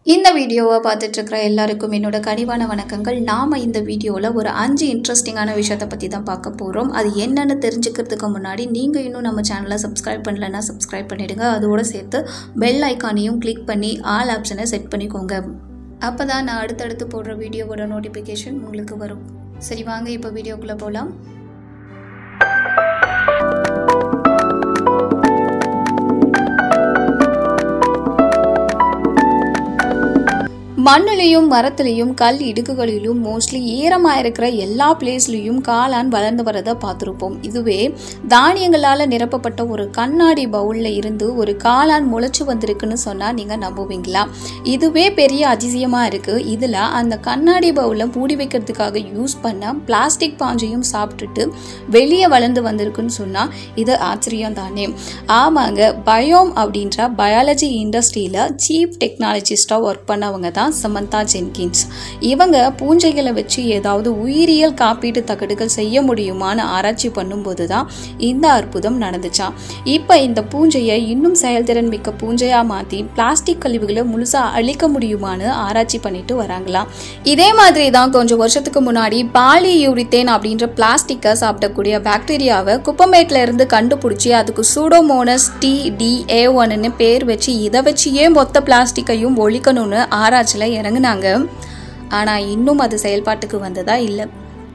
இந்த வீடியோவை பார்த்துட்டு இருக்கிற எல்லாருக்கும் என்னோட கனிவான வணக்கங்கள் நாம் இந்த வீடியோவில் ஒரு அஞ்சு இன்ட்ரெஸ்டிங்கான விஷயத்தை பற்றி தான் பார்க்க போகிறோம் அது என்னென்னு தெரிஞ்சுக்கிறதுக்கு முன்னாடி நீங்கள் இன்னும் நம்ம சேனலை சப்ஸ்கிரைப் பண்ணலைன்னா சப்ஸ்கிரைப் பண்ணிவிடுங்க அதோடு சேர்த்து பெல் ஐக்கானையும் கிளிக் பண்ணி ஆல் ஆப்ஷனை செட் பண்ணிக்கோங்க அப்போ தான் நான் அடுத்தடுத்து போடுற வீடியோவோட நோட்டிஃபிகேஷன் உங்களுக்கு வரும் சரி வாங்க இப்போ வீடியோக்குள்ளே போகலாம் மண்ணிலையும் மரத்துலேயும் கல் இடுக்குகளிலும் மோஸ்ட்லி ஈரமாக இருக்கிற எல்லா பிளேஸ்லேயும் காளான் வளர்ந்து வரதை பார்த்துருப்போம் இதுவே தானியங்களால் நிரப்பப்பட்ட ஒரு கண்ணாடி பவுலில் இருந்து ஒரு காளான் முளைச்சு வந்திருக்குன்னு சொன்னால் நீங்கள் நம்புவீங்களா இதுவே பெரிய அதிசயமாக இருக்குது இதில் அந்த கண்ணாடி பவுலை மூடி வைக்கிறதுக்காக யூஸ் பண்ண பிளாஸ்டிக் பாஞ்சையும் சாப்பிட்டுட்டு வெளியே வளர்ந்து வந்திருக்குன்னு சொன்னால் இது ஆச்சரியம் தானே ஆமாங்க பயோம் அப்படின்ற பயாலஜி இண்டஸ்ட்ரியில் சீஃப் டெக்னாலஜிஸ்டாக ஒர்க் பண்ணவங்க தான் சமந்தா ஜென்கின்ஸ் இவங்க பூஞ்சைகளை வச்சு ஏதாவது உயிரியல் காப்பீட்டு தகடுகள் செய்ய முடியுமான்னு ஆராய்ச்சி பண்ணும்போது தான் இந்த அற்புதம் நடந்துச்சாம் இப்போ இந்த பூஞ்சையை இன்னும் செயல்திறன் மிக்க பூஞ்சையாக மாற்றி பிளாஸ்டிக் கழிவுகளை முழுசாக அழிக்க முடியுமான்னு ஆராய்ச்சி பண்ணிட்டு வராங்களாம் இதே மாதிரி தான் கொஞ்சம் வருஷத்துக்கு முன்னாடி பாலி யூரித்தேன் அப்படின்ற பிளாஸ்டிக்கை சாப்பிடக்கூடிய பாக்டீரியாவை குப்பமேட்டில் இருந்து கண்டுபிடிச்சி அதுக்கு சூடோமோனஸ் டி டி ஏ ஒன்னு பேர் வச்சு இதை வச்சியே மொத்த பிளாஸ்டிக்கையும் ஒழிக்கணும்னு ஆராய்ச்சியில் இறங்குனாங்க ஆனால் இன்னும் அது செயல்பாட்டுக்கு வந்ததா இல்லை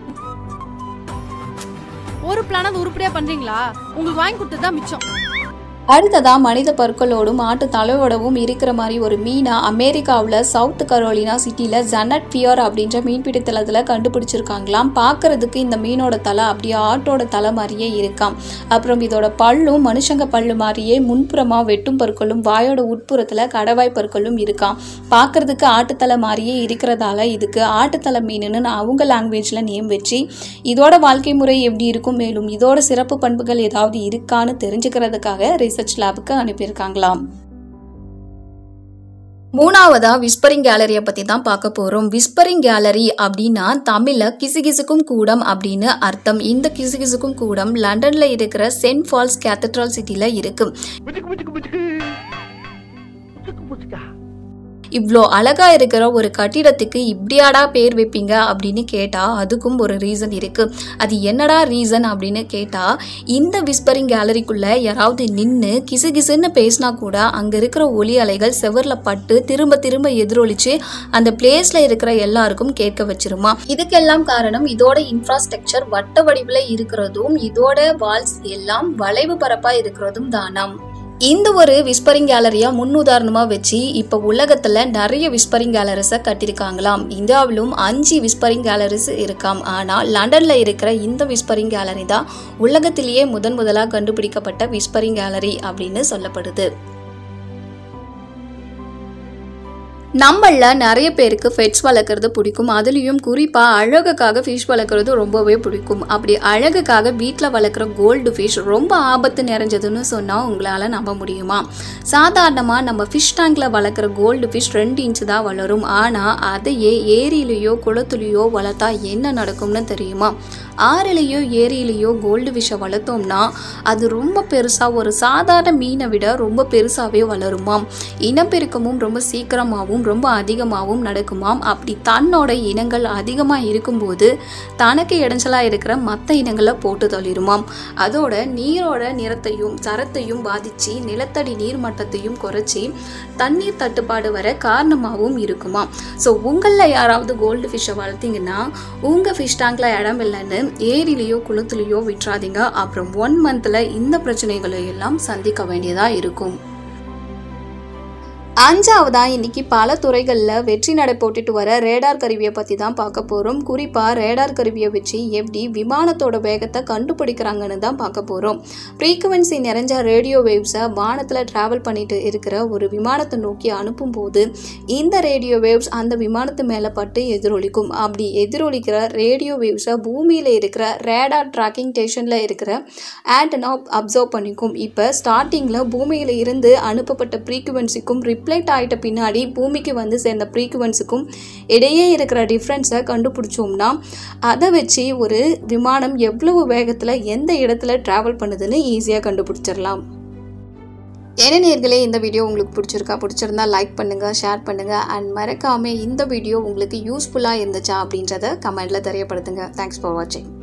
ஒரு பிளானது உருப்படியா பண்றீங்களா உங்களுக்கு வாங்கி கொடுத்தது தான் மிச்சம் அடுத்ததா மனித பற்களோடும் ஆட்டு தலையோடவும் இருக்கிற மாதிரி ஒரு மீனை அமெரிக்காவில் சவுத் கரோலினா சிட்டியில் ஜனட் பியர் அப்படின்ற மீன்பிடி தளத்தில் கண்டுபிடிச்சிருக்காங்களாம் பார்க்கறதுக்கு இந்த மீனோட தலை அப்படியே ஆட்டோட தலை மாதிரியே இருக்காம் அப்புறம் இதோட பல்லும் மனுஷங்க பல்லு மாதிரியே முன்புறமாக வெட்டும் பற்களும் வாயோட உட்புறத்தில் கடவாய் பற்களும் இருக்காம் பார்க்கறதுக்கு ஆட்டுத்தலை மாதிரியே இருக்கிறதால இதுக்கு ஆட்டுத்தலை மீனுன்னு அவங்க லாங்குவேஜில் நேம் வச்சு இதோட வாழ்க்கை முறை எப்படி இருக்கும் மேலும் இதோட சிறப்பு பண்புகள் ஏதாவது இருக்கான்னு தெரிஞ்சுக்கிறதுக்காக ரிசர்ச் லேபுக்கு அனுப்பியிருக்காங்களாம் மூணாவதா விஸ்பரிங் கேலரியை பற்றி தான் பார்க்க போகிறோம் விஸ்பரிங் கேலரி அப்படின்னா தமிழில் கிசுகிசுக்கும் கூடம் அப்படின்னு அர்த்தம் இந்த கிசுகிசுக்கும் கூடம் லண்டனில் இருக்கிற சென்ட் ஃபால்ஸ் கேத்தட்ரல் சிட்டியில் இருக்கு புச்சுக்கு புச்சுக்கு புச்சுக்கு புச்சுக்கு புச்சுக்கா இவ்வளோ அழகா இருக்கிற ஒரு கட்டிடத்துக்கு இப்படியாடா பேர் வைப்பீங்க அப்படின்னு கேட்டா அதுக்கும் ஒரு ரீசன் இருக்கு அது என்னடா ரீசன் அப்படின்னு கேட்டா இந்த விஸ்பரிங் கேலரிக்குள்ள யாராவது நின்று கிசு கிசுன்னு பேசினா கூட அங்க இருக்கிற ஒலி அலைகள் செவர்ல பட்டு திரும்ப திரும்ப எதிரொலிச்சு அந்த பிளேஸ்ல இருக்கிற எல்லாருக்கும் கேட்க வச்சிருமா இதுக்கெல்லாம் காரணம் இதோட இன்ஃப்ராஸ்ட்ரக்சர் வட்ட வடிவில் இருக்கிறதும் இதோட வால்ஸ் எல்லாம் வளைவு பரப்பா இருக்கிறதும் தானாம் இந்த ஒரு விஸ்பரிங் கேலரியா முன்னுதாரணமா வச்சு இப்போ உலகத்துல நிறைய விஸ்பரிங் கேலரிஸை கட்டியிருக்காங்களாம் இந்தியாவிலும் அஞ்சு விஸ்பரிங் கேலரிஸ் இருக்காம் ஆனால் லண்டன்ல இருக்கிற இந்த விஸ்பரிங் கேலரி தான் உலகத்திலேயே முதன் முதலாக கண்டுபிடிக்கப்பட்ட விஸ்பரிங் கேலரி அப்படின்னு சொல்லப்படுது நம்மள நிறைய பேருக்கு பெட்ஸ் வளர்க்குறது பிடிக்கும் அதுலேயும் குறிப்பாக அழகுக்காக ஃபிஷ் வளர்க்குறது ரொம்பவே பிடிக்கும் அப்படி அழகுக்காக வீட்டில் வளர்க்குற கோல்டு ஃபிஷ் ரொம்ப ஆபத்து நிறைஞ்சதுன்னு சொன்னால் உங்களால் நம்ப முடியுமா சாதாரணமாக நம்ம ஃபிஷ் டேங்கில் வளர்க்குற கோல்டு ஃபிஷ் ரெண்டு இன்ச்சு தான் வளரும் ஆனால் அதையே ஏரியிலையோ குளத்துலையோ வளர்த்தா என்ன நடக்கும்னு தெரியுமா ஆறுலேயோ ஏரியிலையோ கோல்டு ஃபிஷ்ஷை வளர்த்தோம்னா அது ரொம்ப பெருசாக ஒரு சாதாரண மீனை விட ரொம்ப பெருசாகவே வளருமாம் இனப்பெருக்கமும் ரொம்ப சீக்கிரமாகவும் ரொம்ப அதிகமாகவும் நடக்குமாம் அப்படி தன்னோட இனங்கள் அதிகமாக இருக்கும்போது தனக்கு இடைஞ்சலாக இருக்கிற மற்ற இனங்களை போட்டு தள்ளிருமாம் அதோட நீரோட நிறத்தையும் தரத்தையும் பாதித்து நிலத்தடி நீர் மட்டத்தையும் குறைச்சி தண்ணீர் தட்டுப்பாடு வர காரணமாகவும் இருக்குமாம் ஸோ உங்களில் யாராவது கோல்டு ஃபிஷ்ஷை வளர்த்தீங்கன்னா உங்கள் ஃபிஷ் டேங்கில் இடம் இல்லைன்னு ஏரியிலையோ குளத்துலையோ விட்டுறாதீங்க அப்புறம் ஒன் மந்தில் இந்த பிரச்சனைகளை எல்லாம் சந்திக்க வேண்டியதாக இருக்கும் அஞ்சாவதா இன்னைக்கு பல துறைகளில் வெற்றி நடை போட்டுட்டு வர ரேடார் கருவியை பற்றி தான் பார்க்க போகிறோம் குறிப்பாக ரேடார் கருவியை வச்சு எப்படி விமானத்தோட வேகத்தை கண்டுபிடிக்கிறாங்கன்னு தான் பார்க்க போகிறோம் ஃப்ரீக்குவென்சி நிறைஞ்ச ரேடியோ வேவ்ஸை வானத்தில் ட்ராவல் பண்ணிட்டு இருக்கிற ஒரு விமானத்தை நோக்கி அனுப்பும்போது இந்த ரேடியோ வேவ்ஸ் அந்த விமானத்து மேலே பட்டு எதிரொலிக்கும் அப்படி எதிரொலிக்கிற ரேடியோ வேவ்ஸை பூமியில் இருக்கிற ரேடார் ட்ராக்கிங் ஸ்டேஷனில் இருக்கிற ஆண்டனா அப்சர்வ் பண்ணிக்கும் இப்போ ஸ்டார்டிங்கில் பூமியில் இருந்து அனுப்பப்பட்ட ஃப்ரீக்குவென்சிக்கும் ரிப்ளைட் ஆகிட்ட பின்னாடி பூமிக்கு வந்து சேர்ந்த ஃப்ரீக்குவென்ஸுக்கும் இடையே இருக்கிற டிஃப்ரென்ஸை கண்டுபிடிச்சோம்னா அதை வச்சு ஒரு விமானம் எவ்வளவு வேகத்தில் எந்த இடத்துல ட்ராவல் பண்ணுதுன்னு ஈஸியாக கண்டுபிடிச்சிடலாம் என்ன நேர்களே இந்த வீடியோ உங்களுக்கு பிடிச்சிருக்கா பிடிச்சிருந்தா லைக் பண்ணுங்கள் ஷேர் பண்ணுங்கள் அண்ட் மறக்காமல் இந்த வீடியோ உங்களுக்கு யூஸ்ஃபுல்லாக இருந்துச்சா அப்படின்றத கமெண்ட்டில் தெரியப்படுத்துங்க தேங்க்ஸ் ஃபார் வாட்சிங்